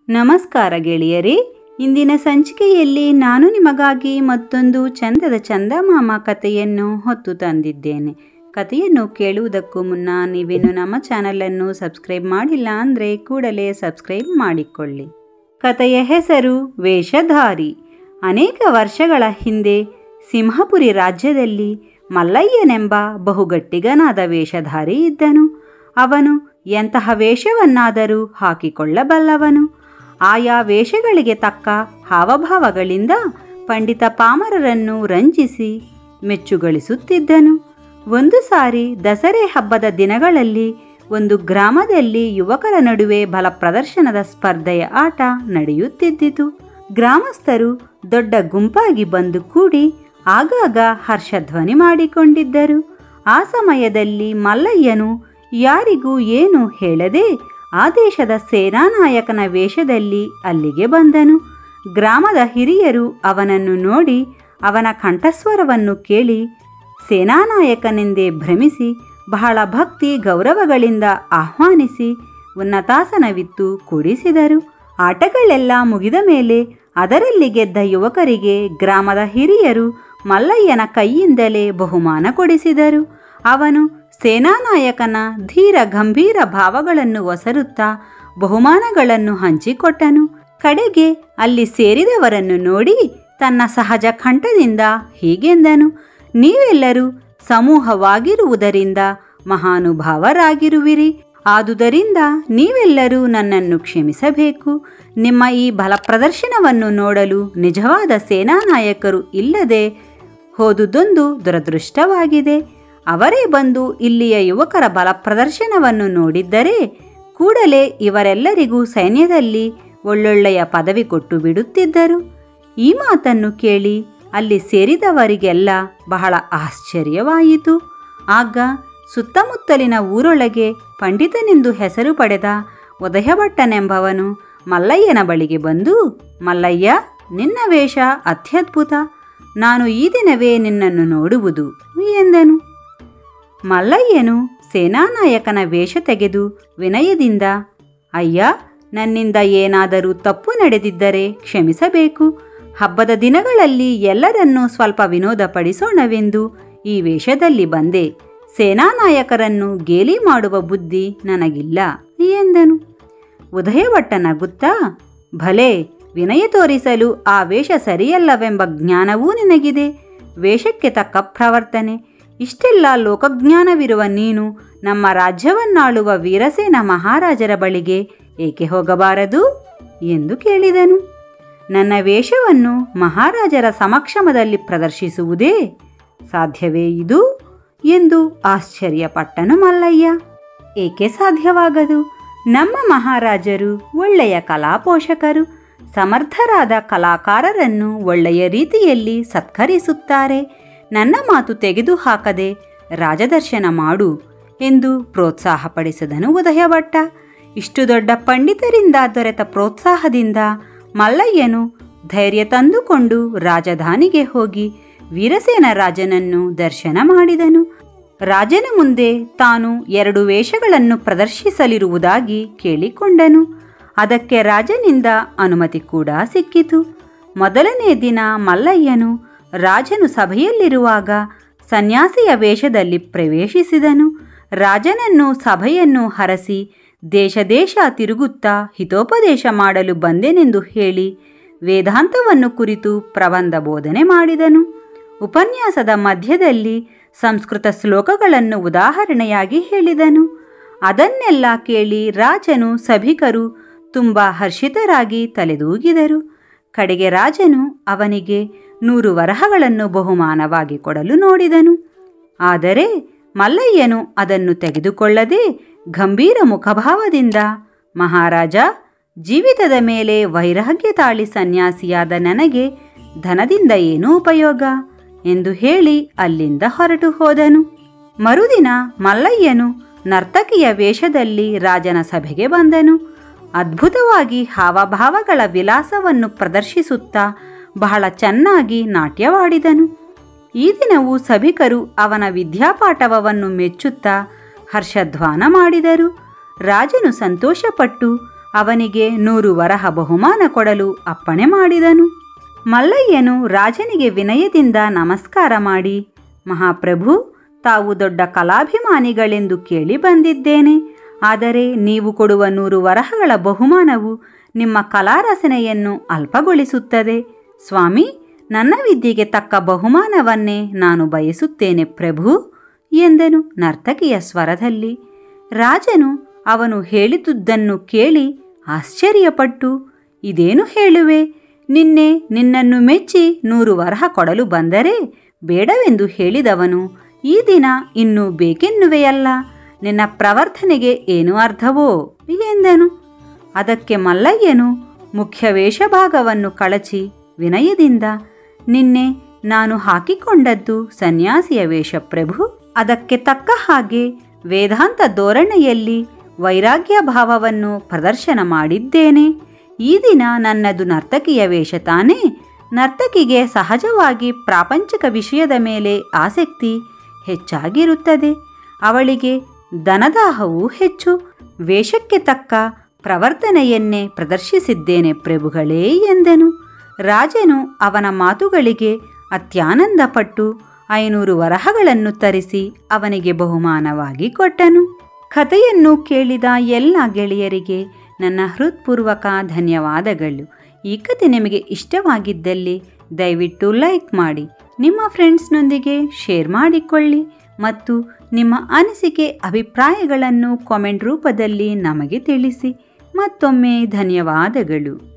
ನಮಸ್ಕಾರ ಗೆಳೆಯರೇ ಇಂದಿನ ಸಂಚಿಕೆಯಲ್ಲಿ ನಾನು ನಿಮಗಾಗಿ ಮತ್ತೊಂದು ಚಂದದ ಚಂದಮಾಮ ಕಥೆಯನ್ನು ಹೊತ್ತು ತಂದಿದ್ದೇನೆ ಕಥೆಯನ್ನು ಕೇಳುವುದಕ್ಕೂ ಮುನ್ನ ನೀವೇನು ನಮ್ಮ ಚಾನಲನ್ನು ಸಬ್ಸ್ಕ್ರೈಬ್ ಮಾಡಿಲ್ಲ ಅಂದರೆ ಕೂಡಲೇ ಸಬ್ಸ್ಕ್ರೈಬ್ ಮಾಡಿಕೊಳ್ಳಿ ಕಥೆಯ ಹೆಸರು ವೇಷಧಾರಿ ಅನೇಕ ವರ್ಷಗಳ ಹಿಂದೆ ಸಿಂಹಪುರಿ ರಾಜ್ಯದಲ್ಲಿ ಮಲ್ಲಯ್ಯನೆಂಬ ಬಹುಗಟ್ಟಿಗನಾದ ವೇಷಧಾರಿ ಇದ್ದನು ಅವನು ಎಂತಹ ವೇಷವನ್ನಾದರೂ ಹಾಕಿಕೊಳ್ಳಬಲ್ಲವನು ಆಯಾ ವೇಷಗಳಿಗೆ ತಕ್ಕ ಹಾವಭಾವಗಳಿಂದ ಪಂಡಿತ ಪಾಮರರನ್ನು ರಂಜಿಸಿ ಮೆಚ್ಚುಗಳಿಸುತ್ತಿದ್ದನು ಒಂದು ಸಾರಿ ದಸರೆ ಹಬ್ಬದ ದಿನಗಳಲ್ಲಿ ಒಂದು ಗ್ರಾಮದಲ್ಲಿ ಯುವಕರ ನಡುವೆ ಬಲ ಪ್ರದರ್ಶನದ ಸ್ಪರ್ಧೆಯ ಆಟ ನಡೆಯುತ್ತಿದ್ದಿತು ಗ್ರಾಮಸ್ಥರು ದೊಡ್ಡ ಗುಂಪಾಗಿ ಬಂದು ಕೂಡಿ ಆಗಾಗ ಹರ್ಷಧ್ವನಿ ಮಾಡಿಕೊಂಡಿದ್ದರು ಆ ಸಮಯದಲ್ಲಿ ಮಲ್ಲಯ್ಯನು ಯಾರಿಗೂ ಏನು ಹೇಳದೆ ಆ ದೇಶದ ಸೇನಾನಾಯಕನ ವೇಷದಲ್ಲಿ ಅಲ್ಲಿಗೆ ಬಂದನು ಗ್ರಾಮದ ಹಿರಿಯರು ಅವನನ್ನು ನೋಡಿ ಅವನ ಕಂಠಸ್ವರವನ್ನು ಕೇಳಿ ಸೇನಾನಾಯಕನೆಂದೇ ಭ್ರಮಿಸಿ ಬಹಳ ಭಕ್ತಿ ಗೌರವಗಳಿಂದ ಆಹ್ವಾನಿಸಿ ಉನ್ನತಾಸನವಿತ್ತು ಕೂಡಿಸಿದರು ಆಟಗಳೆಲ್ಲ ಮುಗಿದ ಮೇಲೆ ಅದರಲ್ಲಿ ಗೆದ್ದ ಯುವಕರಿಗೆ ಗ್ರಾಮದ ಹಿರಿಯರು ಮಲ್ಲಯ್ಯನ ಕೈಯಿಂದಲೇ ಬಹುಮಾನ ಕೊಡಿಸಿದರು ಅವನು ಸೇನಾನಾಯಕನ ಧೀರ ಗಂಭೀರ ಭಾವಗಳನ್ನು ಒಸರುತ್ತಾ ಬಹುಮಾನಗಳನ್ನು ಹಂಚಿಕೊಟ್ಟನು ಕಡೆಗೆ ಅಲ್ಲಿ ಸೇರಿದವರನ್ನು ನೋಡಿ ತನ್ನ ಸಹಜ ಕಂಠದಿಂದ ಹೀಗೆಂದನು ನೀವೆಲ್ಲರೂ ಸಮೂಹವಾಗಿರುವುದರಿಂದ ಮಹಾನುಭಾವರಾಗಿರುವಿರಿ ಆದುದರಿಂದ ನೀವೆಲ್ಲರೂ ನನ್ನನ್ನು ಕ್ಷಮಿಸಬೇಕು ನಿಮ್ಮ ಈ ಬಲ ಪ್ರದರ್ಶನವನ್ನು ನೋಡಲು ನಿಜವಾದ ಸೇನಾನಾಯಕರು ಇಲ್ಲದೆ ಹೋದುದೊಂದು ದುರದೃಷ್ಟವಾಗಿದೆ ಅವರೇ ಬಂದು ಇಲ್ಲಿಯ ಯುವಕರ ಬಲ ಪ್ರದರ್ಶನವನ್ನು ನೋಡಿದ್ದರೆ ಕೂಡಲೇ ಇವರೆಲ್ಲರಿಗೂ ಸೈನ್ಯದಲ್ಲಿ ಒಳ್ಳೊಳ್ಳೆಯ ಪದವಿ ಕೊಟ್ಟು ಬಿಡುತ್ತಿದ್ದರು ಈ ಮಾತನ್ನು ಕೇಳಿ ಅಲ್ಲಿ ಸೇರಿದವರಿಗೆಲ್ಲ ಬಹಳ ಆಶ್ಚರ್ಯವಾಯಿತು ಆಗ ಸುತ್ತಮುತ್ತಲಿನ ಊರೊಳಗೆ ಪಂಡಿತನೆಂದು ಹೆಸರು ಪಡೆದ ಉದಯಭಟ್ಟನೆಂಬವನು ಮಲ್ಲಯ್ಯನ ಬಳಿಗೆ ಬಂದು ಮಲ್ಲಯ್ಯ ನಿನ್ನ ವೇಷ ಅತ್ಯದ್ಭುತ ನಾನು ಈ ದಿನವೇ ನಿನ್ನನ್ನು ನೋಡುವುದು ಎಂದನು ಮಲ್ಲಯ್ಯನು ಸೇನಾನಾಯಕನ ವೇಷ ತೆಗೆದು ವಿನಯದಿಂದ ಅಯ್ಯ ನನ್ನಿಂದ ಏನಾದರೂ ತಪ್ಪು ನಡೆದಿದ್ದರೆ ಕ್ಷಮಿಸಬೇಕು ಹಬ್ಬದ ದಿನಗಳಲ್ಲಿ ಎಲ್ಲರನ್ನೂ ಸ್ವಲ್ಪ ವಿನೋದಪಡಿಸೋಣವೆಂದು ಈ ವೇಷದಲ್ಲಿ ಬಂದೆ ಸೇನಾನಾಯಕರನ್ನು ಗೇಲಿ ಮಾಡುವ ಬುದ್ಧಿ ನನಗಿಲ್ಲ ಎಂದನು ಉದಯವಟ್ಟ ನಗುತ್ತಾ ಭಲೆ ವಿನಯ ತೋರಿಸಲು ಆ ವೇಷ ಸರಿಯಲ್ಲವೆಂಬ ಜ್ಞಾನವೂ ನಿನಗಿದೆ ವೇಷಕ್ಕೆ ತಕ್ಕ ಪ್ರವರ್ತನೆ ಇಷ್ಟೆಲ್ಲ ಲೋಕಜ್ಞಾನವಿರುವ ನೀನು ನಮ್ಮ ರಾಜ್ಯವನ್ನಾಳುವ ವೀರಸೇನ ಮಹಾರಾಜರ ಬಳಿಗೆ ಏಕೆ ಹೋಗಬಾರದು ಎಂದು ಕೇಳಿದನು ನನ್ನ ವೇಷವನ್ನು ಮಹಾರಾಜರ ಸಮಕ್ಷಮದಲ್ಲಿ ಪ್ರದರ್ಶಿಸುವುದೇ ಸಾಧ್ಯವೇ ಇದು ಎಂದು ಆಶ್ಚರ್ಯಪಟ್ಟನು ಮಲ್ಲಯ್ಯ ಏಕೆ ಸಾಧ್ಯವಾಗದು ನಮ್ಮ ಮಹಾರಾಜರು ಒಳ್ಳೆಯ ಕಲಾಪೋಷಕರು ಸಮರ್ಥರಾದ ಕಲಾಕಾರರನ್ನು ಒಳ್ಳೆಯ ರೀತಿಯಲ್ಲಿ ಸತ್ಕರಿಸುತ್ತಾರೆ ನನ್ನ ಮಾತು ತೆಗೆದುಹಾಕದೆ ರಾಜದರ್ಶನ ಮಾಡು ಎಂದು ಪ್ರೋತ್ಸಾಹಪಡಿಸಿದನು ಉದಯಭಟ್ಟ ಇಷ್ಟು ದೊಡ್ಡ ಪಂಡಿತರಿಂದ ದೊರೆತ ಪ್ರೋತ್ಸಾಹದಿಂದ ಮಲ್ಲಯ್ಯನು ಧೈರ್ಯ ತಂದುಕೊಂಡು ರಾಜಧಾನಿಗೆ ಹೋಗಿ ವೀರಸೇನ ರಾಜನನ್ನು ದರ್ಶನ ಮಾಡಿದನು ರಾಜನ ಮುಂದೆ ತಾನು ಎರಡು ವೇಷಗಳನ್ನು ಪ್ರದರ್ಶಿಸಲಿರುವುದಾಗಿ ಕೇಳಿಕೊಂಡನು ಅದಕ್ಕೆ ರಾಜನಿಂದ ಅನುಮತಿ ಕೂಡ ಸಿಕ್ಕಿತು ಮೊದಲನೇ ದಿನ ಮಲ್ಲಯ್ಯನು ರಾಜನು ಸಭೆಯಲ್ಲಿರುವಾಗ ಸನ್ಯಾಸಿಯ ವೇಷದಲ್ಲಿ ಪ್ರವೇಶಿಸಿದನು ರಾಜನನ್ನು ಸಭೆಯನ್ನು ಹರಸಿ ದೇಶ ದೇಶ ತಿರುಗುತ್ತಾ ಹಿತೋಪದೇಶ ಮಾಡಲು ಬಂದೆನೆಂದು ಹೇಳಿ ವೇದಾಂತವನ್ನು ಕುರಿತು ಪ್ರಬಂಧ ಬೋಧನೆ ಮಾಡಿದನು ಉಪನ್ಯಾಸದ ಮಧ್ಯದಲ್ಲಿ ಸಂಸ್ಕೃತ ಶ್ಲೋಕಗಳನ್ನು ಉದಾಹರಣೆಯಾಗಿ ಹೇಳಿದನು ಅದನ್ನೆಲ್ಲ ಕೇಳಿ ರಾಜನು ಸಭಿಕರು ತುಂಬ ಹರ್ಷಿತರಾಗಿ ತಲೆದೂಗಿದರು ಕಡೆಗೆ ರಾಜನು ಅವನಿಗೆ ನೂರು ವರಹಗಳನ್ನು ಬಹುಮಾನವಾಗಿ ಕೊಡಲು ನೋಡಿದನು ಆದರೆ ಮಲ್ಲಯ್ಯನು ಅದನ್ನು ತೆಗೆದುಕೊಳ್ಳದೆ ಗಂಭೀರ ಮುಖಭಾವದಿಂದ ಮಹಾರಾಜ ಜೀವಿತದ ಮೇಲೆ ವೈರಾಗ್ಯ ತಾಳಿ ಸನ್ಯಾಸಿಯಾದ ನನಗೆ ಧನದಿಂದ ಏನೂ ಉಪಯೋಗ ಎಂದು ಹೇಳಿ ಅಲ್ಲಿಂದ ಹೊರಟು ಹೋದನು ಮರುದಿನ ಮಲ್ಲಯ್ಯನು ನರ್ತಕಿಯ ವೇಷದಲ್ಲಿ ರಾಜನ ಸಭೆಗೆ ಬಂದನು ಅದ್ಭುತವಾಗಿ ಹಾವಭಾವಗಳ ವಿಲಾಸವನ್ನು ಪ್ರದರ್ಶಿಸುತ್ತಾ ಬಹಳ ಚೆನ್ನಾಗಿ ನಾಟ್ಯವಾಡಿದನು ಈ ದಿನವೂ ಸಭಿಕರು ಅವನ ವಿದ್ಯಾಪಾಠವನ್ನು ಮೆಚ್ಚುತ್ತಾ ಹರ್ಷಧ್ವಾನ ಮಾಡಿದರು ರಾಜನು ಸಂತೋಷಪಟ್ಟು ಅವನಿಗೆ ನೂರು ವರಹ ಬಹುಮಾನ ಕೊಡಲು ಅಪ್ಪಣೆ ಮಾಡಿದನು ಮಲ್ಲಯ್ಯನು ರಾಜನಿಗೆ ವಿನಯದಿಂದ ನಮಸ್ಕಾರ ಮಾಡಿ ಮಹಾಪ್ರಭು ತಾವು ದೊಡ್ಡ ಕಲಾಭಿಮಾನಿಗಳೆಂದು ಕೇಳಿ ಬಂದಿದ್ದೇನೆ ಆದರೆ ನೀವು ಕೊಡುವ ನೂರು ವರಹಗಳ ಬಹುಮಾನವು ನಿಮ್ಮ ಕಲಾರಚನೆಯನ್ನು ಅಲ್ಪಗೊಳಿಸುತ್ತದೆ ಸ್ವಾಮಿ ನನ್ನ ವಿದ್ಯೆಗೆ ತಕ್ಕ ಬಹುಮಾನವನ್ನೇ ನಾನು ಬಯಸುತ್ತೇನೆ ಪ್ರಭು ಎಂದನು ನರ್ತಕಿಯ ಸ್ವರದಲ್ಲಿ ರಾಜನು ಅವನು ಹೇಳಿದುದನ್ನು ಕೇಳಿ ಆಶ್ಚರ್ಯಪಟ್ಟು ಇದೇನು ಹೇಳುವೆ ನಿನ್ನೆ ನಿನ್ನನ್ನು ಮೆಚ್ಚಿ ನೂರು ವರಹ ಕೊಡಲು ಬಂದರೆ ಬೇಡವೆಂದು ಹೇಳಿದವನು ಈ ದಿನ ಇನ್ನೂ ಬೇಕೆನ್ನುವೆಯಲ್ಲ ನಿನ್ನ ಪ್ರವರ್ತನೆಗೆ ಏನು ಅರ್ಥವೋ ಎಂದನು ಅದಕ್ಕೆ ಮಲ್ಲಯ್ಯನು ಮುಖ್ಯ ವೇಷಭಾಗವನ್ನು ಕಳಚಿ ವಿನಯದಿಂದ ನಿನ್ನೆ ನಾನು ಹಾಕಿಕೊಂಡದ್ದು ಸನ್ಯಾಸಿಯ ವೇಷ ಪ್ರಭು ಅದಕ್ಕೆ ತಕ್ಕ ಹಾಗೆ ವೇದಾಂತ ಧೋರಣೆಯಲ್ಲಿ ವೈರಾಗ್ಯ ಭಾವವನ್ನು ಪ್ರದರ್ಶನ ಮಾಡಿದ್ದೇನೆ ಈ ದಿನ ನನ್ನದು ನರ್ತಕಿಯ ವೇಷ ತಾನೇ ನರ್ತಕಿಗೆ ಸಹಜವಾಗಿ ಪ್ರಾಪಂಚಿಕ ವಿಷಯದ ಮೇಲೆ ಆಸಕ್ತಿ ಹೆಚ್ಚಾಗಿರುತ್ತದೆ ಅವಳಿಗೆ ಧನದಾಹವು ಹೆಚ್ಚು ವೇಷಕ್ಕೆ ತಕ್ಕ ಪ್ರವರ್ತನೆಯನ್ನೇ ಪ್ರದರ್ಶಿಸಿದ್ದೇನೆ ಪ್ರಭುಗಳೇ ಎಂದನು ರಾಜನು ಅವನ ಮಾತುಗಳಿಗೆ ಅತ್ಯಾನಂದಪಟ್ಟು ಐನೂರು ವರಹಗಳನ್ನು ತರಿಸಿ ಅವನಿಗೆ ಬಹುಮಾನವಾಗಿ ಕೊಟ್ಟನು ಕಥೆಯನ್ನು ಕೇಳಿದ ಎಲ್ಲ ಗೆಳೆಯರಿಗೆ ನನ್ನ ಹೃತ್ಪೂರ್ವಕ ಧನ್ಯವಾದಗಳು ಈ ಕತೆ ನಿಮಗೆ ಇಷ್ಟವಾಗಿದ್ದಲ್ಲಿ ದಯವಿಟ್ಟು ಲೈಕ್ ಮಾಡಿ ನಿಮ್ಮ ಫ್ರೆಂಡ್ಸ್ನೊಂದಿಗೆ ಶೇರ್ ಮಾಡಿಕೊಳ್ಳಿ ಮತ್ತು ನಿಮ್ಮ ಅನಿಸಿಕೆ ಅಭಿಪ್ರಾಯಗಳನ್ನು ಕಾಮೆಂಟ್ ರೂಪದಲ್ಲಿ ನಮಗೆ ತಿಳಿಸಿ ಮತ್ತೊಮ್ಮೆ ಧನ್ಯವಾದಗಳು